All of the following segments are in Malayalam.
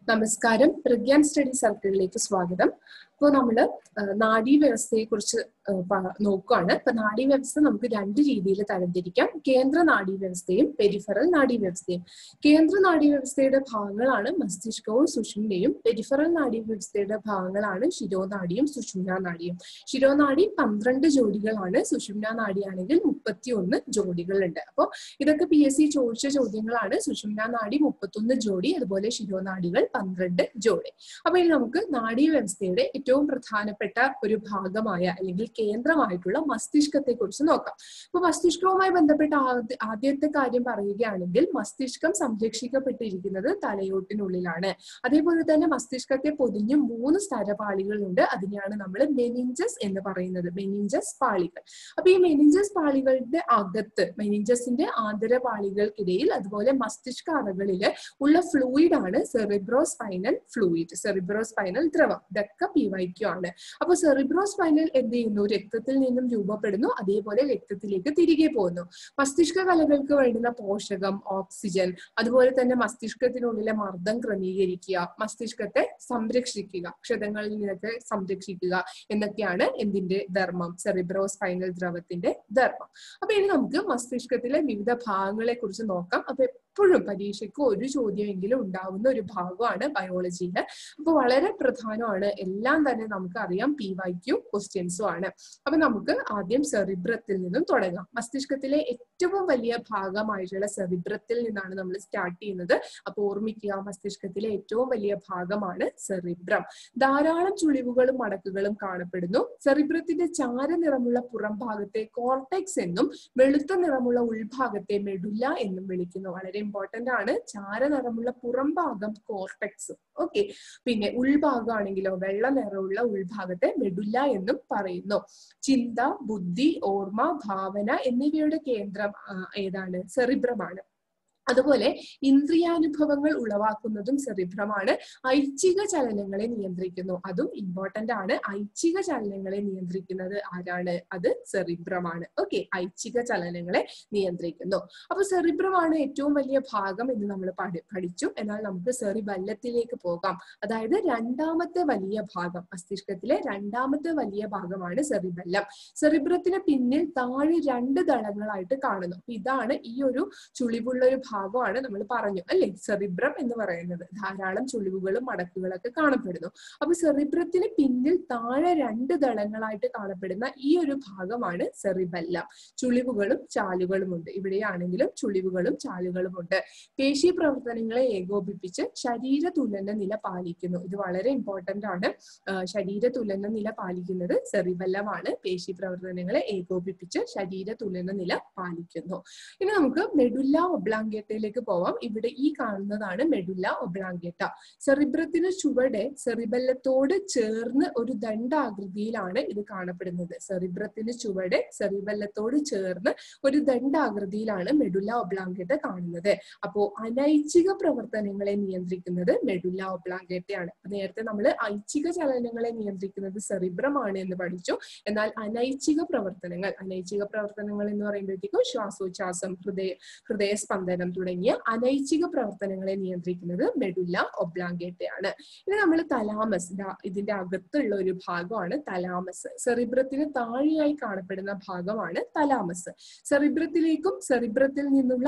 നമസ്കാരം പ്രഗ്യാൻ സ്റ്റഡി സർക്കിളിലേക്ക് സ്വാഗതം ഇപ്പോൾ നമ്മൾ നാഡീവ്യവസ്ഥയെ കുറിച്ച് നോക്കുകയാണ് ഇപ്പൊ നാഡീവ്യവസ്ഥ നമുക്ക് രണ്ട് രീതിയിൽ തരംതിരിക്കാം കേന്ദ്ര നാഡീവ്യവസ്ഥയും പെരിഫറൽ നാഡീവ്യവസ്ഥയും കേന്ദ്ര നാഡീവ്യവസ്ഥയുടെ ഭാഗങ്ങളാണ് മസ്തിഷ്കവും സുഷുമ്നയും പെരിഫറൽ നാഡീവ്യവസ്ഥയുടെ ഭാഗങ്ങളാണ് ശിരോനാഡിയും സുഷുമ്ന നാഡിയും ശിരോനാഡി പന്ത്രണ്ട് ജോഡികളാണ് സുഷുമ്ന നാഡിയാണെങ്കിൽ മുപ്പത്തി ഒന്ന് ജോഡികളുണ്ട് അപ്പോൾ ഇതൊക്കെ പി എസ് സി ചോദിച്ച ചോദ്യങ്ങളാണ് സുഷുമ്ന നാഡി മുപ്പത്തൊന്ന് ജോഡി അതുപോലെ ശിരോനാഡികൾ പന്ത്രണ്ട് ജോഡി അപ്പൊ ഇനി നമുക്ക് നാഡീവ്യവസ്ഥയുടെ ഏറ്റവും പ്രധാനപ്പെട്ട ഒരു ഭാഗമായ അല്ലെങ്കിൽ കേന്ദ്രമായിട്ടുള്ള മസ്തിഷ്കത്തെ കുറിച്ച് നോക്കാം അപ്പൊ മസ്തിഷ്കവുമായി ബന്ധപ്പെട്ട ആദ്യത്തെ കാര്യം പറയുകയാണെങ്കിൽ മസ്തിഷ്കം സംരക്ഷിക്കപ്പെട്ടിരിക്കുന്നത് തലയോട്ടിനുള്ളിലാണ് അതേപോലെ തന്നെ മസ്തിഷ്കത്തെ പൊതിഞ്ഞ് മൂന്ന് സ്ഥലപാളികളുണ്ട് അതിനെയാണ് നമ്മൾ മെനിഞ്ചസ് എന്ന് പറയുന്നത് മെനിഞ്ചസ് പാളികൾ അപ്പൊ ഈ മെനിഞ്ചസ് പാളികളുടെ അകത്ത് മെനിഞ്ചസിന്റെ ആന്തരപാളികൾക്കിടയിൽ അതുപോലെ മസ്തിഷ്ക അറകളില് ഉള്ള ഫ്ലൂയിഡ് ആണ് സെറിബ്രോസ്പൈനൽ ഫ്ലൂയിഡ് സെറിബ്രോസ്പൈനൽ ദ്രവം ഇതൊക്കെ പി വൈക്യു ആണ് അപ്പൊ സെറിബ്രോസ്പൈനൽ എന്ത് ചെയ്യുന്നു രക്തത്തിൽ നിന്നും രൂപപ്പെടുന്നു അതേപോലെ രക്തത്തിലേക്ക് തിരികെ പോകുന്നു മസ്തിഷ്ക കലകൾക്ക് വേണ്ടുന്ന പോഷകം ഓക്സിജൻ അതുപോലെ തന്നെ മസ്തിഷ്കത്തിനുള്ളിലെ മർദ്ദം ക്രമീകരിക്കുക മസ്തിഷ്കത്തെ സംരക്ഷിക്കുക ക്ഷതങ്ങളിൽ നിന്നൊക്കെ സംരക്ഷിക്കുക എന്നൊക്കെയാണ് എന്തിന്റെ ധർമ്മം സെറിബ്രോസ്പൈനൽ ദ്രവത്തിന്റെ ധർമ്മം അപ്പൊ ഇനി നമുക്ക് മസ്തിഷ്കത്തിലെ വിവിധ ഭാഗങ്ങളെ കുറിച്ച് നോക്കാം അപ്പൊ എപ്പോഴും പരീക്ഷയ്ക്ക് ഒരു ചോദ്യമെങ്കിലും ഉണ്ടാവുന്ന ഒരു ഭാഗമാണ് ബയോളജിയിൽ അപ്പൊ വളരെ പ്രധാനമാണ് എല്ലാം തന്നെ നമുക്ക് അറിയാം പി വൈ ക്യു ക്വസ്റ്റ്യൻസും ആണ് അപ്പൊ നമുക്ക് ആദ്യം സെറിബ്രത്തിൽ നിന്നും തുടങ്ങാം മസ്തിഷ്കത്തിലെ ഏറ്റവും വലിയ ഭാഗമായിട്ടുള്ള സെറിബ്രത്തിൽ നിന്നാണ് നമ്മൾ സ്റ്റാർട്ട് ചെയ്യുന്നത് അപ്പൊ ഓർമ്മിക്കുക മസ്തിഷ്കത്തിലെ ഏറ്റവും വലിയ ഭാഗമാണ് സെറിബ്രം ധാരാളം ചുളിവുകളും മടക്കുകളും കാണപ്പെടുന്നു സെറിബ്രത്തിന്റെ ചാര നിറമുള്ള പുറം ഭാഗത്തെ കോർട്ടെക്സ് എന്നും വെളുത്ത നിറമുള്ള ഉൾഭാഗത്തെ മെഡുല്ല എന്നും വിളിക്കുന്നു വളരെ ഇമ്പോർട്ടന്റ് ആണ് ചാര നിറമുള്ള പുറം ഭാഗം കോർട്ടെക്സ് ഓക്കെ പിന്നെ ഉൾഭാഗമാണെങ്കിലോ വെള്ള നിറമുള്ള ഉൾഭാഗത്തെ മെഡുല്ല എന്നും പറയുന്നു ചിന്ത ബുദ്ധി ഓർമ്മ ഭാവന എന്നിവയുടെ കേന്ദ്രം ഏതാണ് സെറിബ്രമാണ് അതുപോലെ ഇന്ദ്രിയാനുഭവങ്ങൾ ഉളവാക്കുന്നതും സെറിബ്രമാണ് ഐച്ഛിക ചലനങ്ങളെ നിയന്ത്രിക്കുന്നു അതും ഇമ്പോർട്ടന്റ് ആണ് ഐച്ഛിക ചലനങ്ങളെ നിയന്ത്രിക്കുന്നത് ആരാണ് അത് സെറിബ്രമാണ് ഓക്കെ ഐച്ഛിക ചലനങ്ങളെ നിയന്ത്രിക്കുന്നു അപ്പൊ സെറിബ്രമാണ് ഏറ്റവും വലിയ ഭാഗം എന്ന് നമ്മൾ പഠിച്ചു എന്നാൽ നമുക്ക് സെറിബല്ലത്തിലേക്ക് പോകാം അതായത് രണ്ടാമത്തെ വലിയ ഭാഗം മസ്തിഷ്കത്തിലെ രണ്ടാമത്തെ വലിയ ഭാഗമാണ് സെറിബല്ലം സെറിബ്രത്തിന് പിന്നിൽ താഴെ രണ്ട് ദളങ്ങളായിട്ട് കാണുന്നു ഇതാണ് ഈ ഒരു ചുളിവുള്ള ഒരു ഭാഗമാണ് നമ്മൾ പറഞ്ഞു അല്ലെ സെറിബ്രം എന്ന് പറയുന്നത് ധാരാളം ചുളിവുകളും മടക്കുകളൊക്കെ കാണപ്പെടുന്നു അപ്പൊ സെറിബ്രത്തിന് പിന്നിൽ താഴെ രണ്ട് ദളങ്ങളായിട്ട് കാണപ്പെടുന്ന ഈ ഒരു ഭാഗമാണ് സെറിബെല്ലം ചുളിവുകളും ചാലുകളും ഉണ്ട് ഇവിടെയാണെങ്കിലും ചുളിവുകളും ചാലുകളും ഉണ്ട് പേശി പ്രവർത്തനങ്ങളെ ഏകോപിപ്പിച്ച് ശരീര തുലന നില പാലിക്കുന്നു ഇത് വളരെ ഇമ്പോർട്ടന്റ് ആണ് ശരീര തുലന നില പാലിക്കുന്നത് സെറിബെല്ലമാണ് പേശി പ്രവർത്തനങ്ങളെ ഏകോപിപ്പിച്ച് ശരീര തുലന നില പാലിക്കുന്നു ഇനി നമുക്ക് മെഡുല്ല ഒബ്ലാങ്കേട്ടയിലേക്ക് പോവാം ഇവിടെ ഈ കാണുന്നതാണ് മെഡുല്ല ഒബ്ലാങ്കേട്ട സെറിബ്രത്തിന് ചുവടെ സെറിബല്ലത്തോട് ചേർന്ന് ഒരു ദണ്ഡാകൃതിയിലാണ് ഇത് കാണപ്പെടുന്നത് സെറിബ്രത്തിന് ചുവടെ സെറിബല്ലത്തോട് ചേർന്ന് ഒരു ദണ്ഡാകൃതിയിലാണ് മെഡുല്ല ഒബ്ലാങ്കേട്ട കാണുന്നത് അപ്പോ അനൈച്ഛിക പ്രവർത്തനങ്ങളെ നിയന്ത്രിക്കുന്നത് മെഡുല്ല ഒബ്ലാങ്കേട്ടയാണ് നേരത്തെ നമ്മൾ ഐച്ഛിക ചലനങ്ങളെ നിയന്ത്രിക്കുന്നത് സെറിബ്രമാണ് എന്ന് പഠിച്ചു എന്നാൽ അനൈച്ഛിക പ്രവർത്തനങ്ങൾ അനൈച്ഛിക പ്രവർത്തനങ്ങൾ എന്ന് പറയുമ്പോഴത്തേക്കും ശ്വാസോച്ഛ്വാസം ഹൃദയ ഹൃദയസ്പന്ദനം തുടങ്ങിയ അനൈച്ഛിക പ്രവർത്തനങ്ങളെ നിയന്ത്രിക്കുന്നത് മെഡുല്ല ഒബ്ലാങ്കേട്ടയാണ് ഇനി നമ്മൾ തലാമസ് ഇതിന്റെ അകത്തുള്ള ഒരു ഭാഗമാണ് തലാമസ് സെറിബ്രത്തിന് താഴെയായി കാണപ്പെടുന്ന ഭാഗമാണ് തലാമസ് സെറിബ്രത്തിലേക്കും സെറിബ്രത്തിൽ നിന്നുള്ള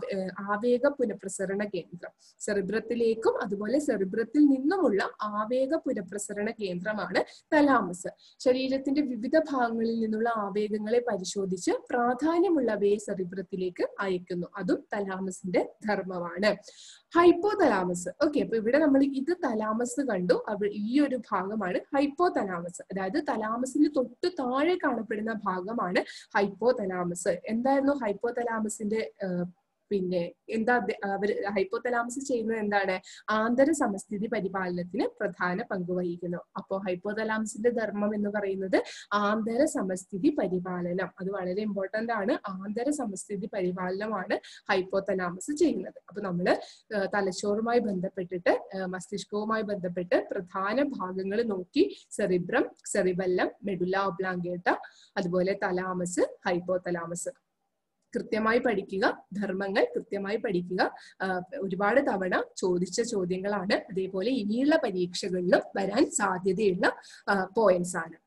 ആവേഗ പുനഃപ്രസരണ കേന്ദ്രം സെറിബ്രത്തിലേക്കും അതുപോലെ സെറിബ്രത്തിൽ നിന്നുമുള്ള ആവേഗ പുനഃപ്രസരണ കേന്ദ്രമാണ് തലാമസ് ശരീരത്തിന്റെ വിവിധ ഭാഗങ്ങളിൽ നിന്നുള്ള ആവേഗങ്ങളെ പരിശോധിച്ച് പ്രാധാന്യമുള്ളവയെ സെറിബ്രത്തിലേക്ക് അയക്കുന്നു അതും തലാമസിന്റെ ധർമ്മമാണ് ഹൈപ്പോ തലാമസ് ഓക്കെ അപ്പൊ ഇവിടെ നമ്മൾ ഇത് തലാമസ് കണ്ടു ഈ ഒരു ഭാഗമാണ് ഹൈപ്പോ തലാമസ് അതായത് തലാമസിന് തൊട്ട് താഴെ കാണപ്പെടുന്ന ഭാഗമാണ് ഹൈപ്പോ തലാമസ് എന്തായിരുന്നു ഹൈപ്പോ തലാമസിന്റെ പിന്നെ എന്താ അവർ ഹൈപ്പോതലാമസ് ചെയ്യുന്നത് എന്താണ് ആന്തര സമസ്ഥിതി പരിപാലനത്തിന് പ്രധാന പങ്ക് വഹിക്കുന്നു അപ്പോൾ ഹൈപ്പോതലാമസിന്റെ ധർമ്മം എന്ന് പറയുന്നത് ആന്തര സമസ്ഥിതി പരിപാലനം അത് വളരെ ഇമ്പോർട്ടന്റ് ആണ് ആന്തര സമസ്ഥിതി പരിപാലനമാണ് ഹൈപ്പോതലാമസ് ചെയ്യുന്നത് അപ്പൊ നമ്മള് തലച്ചോറുമായി ബന്ധപ്പെട്ടിട്ട് മസ്തിഷ്കവുമായി ബന്ധപ്പെട്ട് പ്രധാന ഭാഗങ്ങൾ നോക്കി സെറിബ്രം സെറിബല്ലം മെഡുല ഒബ്ലാങ്കേട്ട അതുപോലെ തലാമസ് ഹൈപ്പോതലാമസ് കൃത്യമായി പഠിക്കുക ധർമ്മങ്ങൾ കൃത്യമായി പഠിക്കുക ഒരുപാട് തവണ ചോദിച്ച ചോദ്യങ്ങളാണ് അതേപോലെ ഇനിയുള്ള പരീക്ഷകളിലും വരാൻ സാധ്യതയുള്ള പോയിന്റ്സ് ആണ്